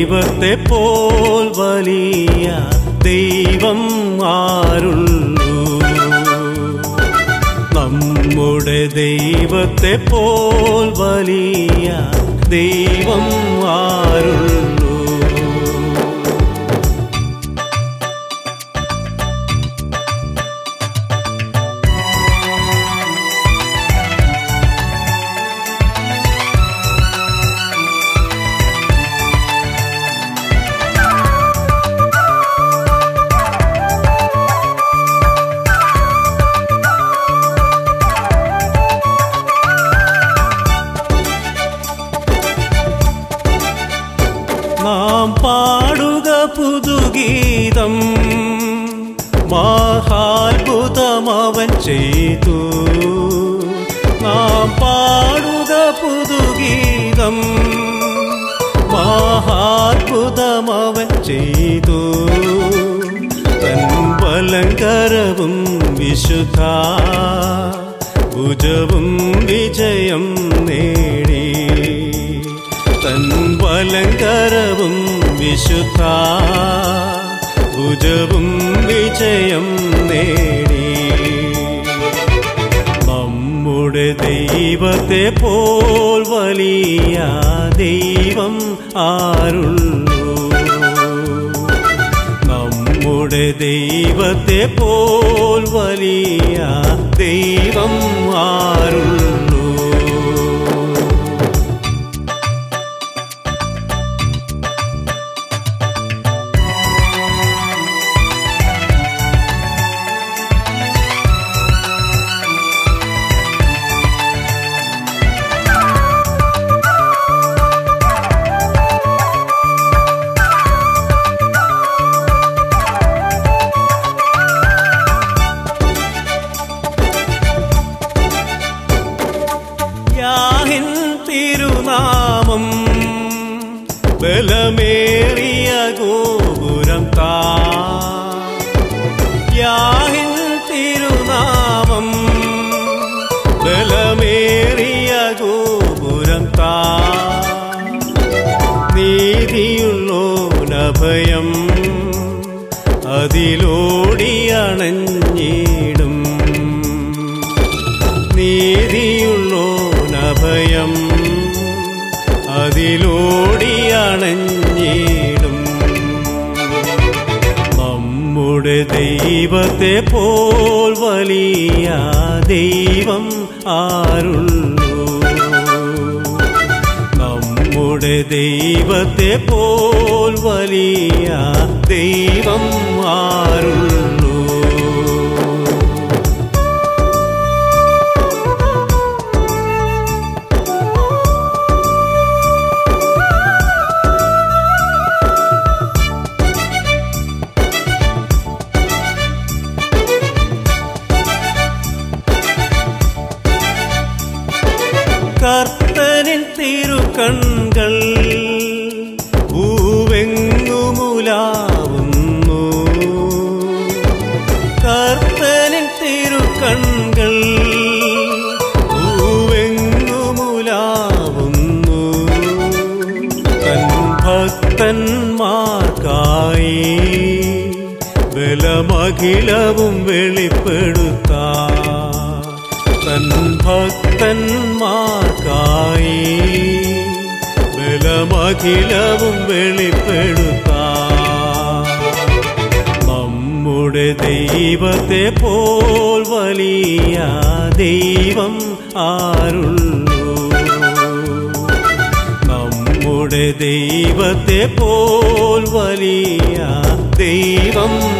ദൈവത്തെ പോൽ വലിയ ദൈവം ആരുള്ളൂ നമ്മുടെ ദൈവത്തെ പോൽ വലിയ ദൈവം ആരുള്ളൂ നാം പാടുക പുതുഗീതം മഹാത്ഭുതം അവൻ ചെയ്തു നാം പാടുക പുതുഗീതം മഹാത്ഭുതം അവൻ ചെയ്തു തൻ വലങ്കരവും വിശുദ്ധ ഭുജവും വിജയം നേടി തൻ വലങ്കരവും വിശുദ്ധ ഭുജവും വിജയം നേടി നമ്മുടെ ദൈവത്തെ പോൽ വലിയ ദൈവം ആരുള്ളൂ നമ്മുടെ ദൈവത്തെ പോൽ വലിയ ദൈവം ആരുള്ളൂ യാഹിൻ തിരുനാമം ബലമേറിയ ഗോപുരം താ യാഹിൻ തിരുനാമം ബലമേറിയ ഗോപുരം താ നീതിയുള്ളോനഭയം അതിലോടിയണഞ്ഞിടും നീതിയുള്ളോനഭയം അതിലോടിയണഞ്ഞിടും നമ്മുടെ ദൈവത്തെ പോൽ വലിയ ദൈവം ആരുള്ളൂ നമ്മുടെ ദൈവത്തെ പോൽ വലിയ ദൈവം ആരുള്ളൂ കർത്തനിൻ തിരുക്കൺകൾ പൂവെങ്ങുമുലാവുന്നു കർത്തനിൻ തിരുക്കൺകൾ പൂവെങ്ങുമുലാവുന്നു തൻ ഭക്തന്മാർക്കായി ബലമഖിലവും വെളിപ്പെടുത്താ തൻ ഭക്തന്മാർക്കായി ബലമഖിലവും വെളിപ്പെടുത്താ നമ്മുടെ ദൈവത്തെ പോൽ വലിയ ദൈവം ആരുള്ളൂ നമ്മുടെ ദൈവത്തെ പോൽ വലിയ ദൈവം